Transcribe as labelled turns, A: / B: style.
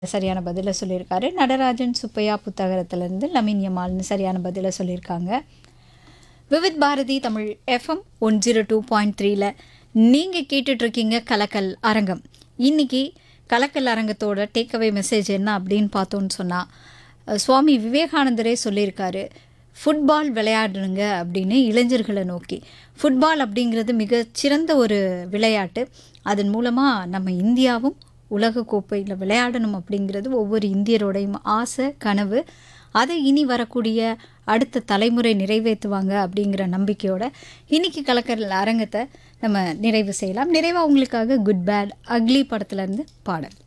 A: சரியான பதிலை சொல்லியிருக்காரு நடராஜன் சுப்பையா புத்தகத்திலேருந்து லமின்யமால்னு சரியான பதிலை சொல்லியிருக்காங்க Vividh Bharati Tamil FM one zero two point த்ரீல நீங்கள் கேட்டுட்ருக்கீங்க கலக்கல் அரங்கம் இன்னைக்கு கலக்கல் அரங்கத்தோட டேக்அவே மெசேஜ் என்ன அப்படின்னு பார்த்தோன்னு சொன்னால் சுவாமி விவேகானந்தரே சொல்லியிருக்காரு ஃபுட்பால் விளையாடுங்க அப்படின்னு இளைஞர்களை நோக்கி ஃபுட்பால் அப்படிங்கிறது மிக சிறந்த ஒரு விளையாட்டு அதன் மூலமாக நம்ம இந்தியாவும் உலக கோப்பையில் விளையாடணும் அப்படிங்கிறது ஒவ்வொரு இந்தியரோடையும் ஆசை கனவு அதை இனி வரக்கூடிய அடுத்த தலைமுறை நிறைவேற்றுவாங்க அப்படிங்கிற நம்பிக்கையோட இன்னைக்கு கலக்கல் அரங்கத்தை நம்ம நிறைவு செய்யலாம் நிறைவாக உங்களுக்காக குட் பேட் அக்லி படத்துலேருந்து பாடல்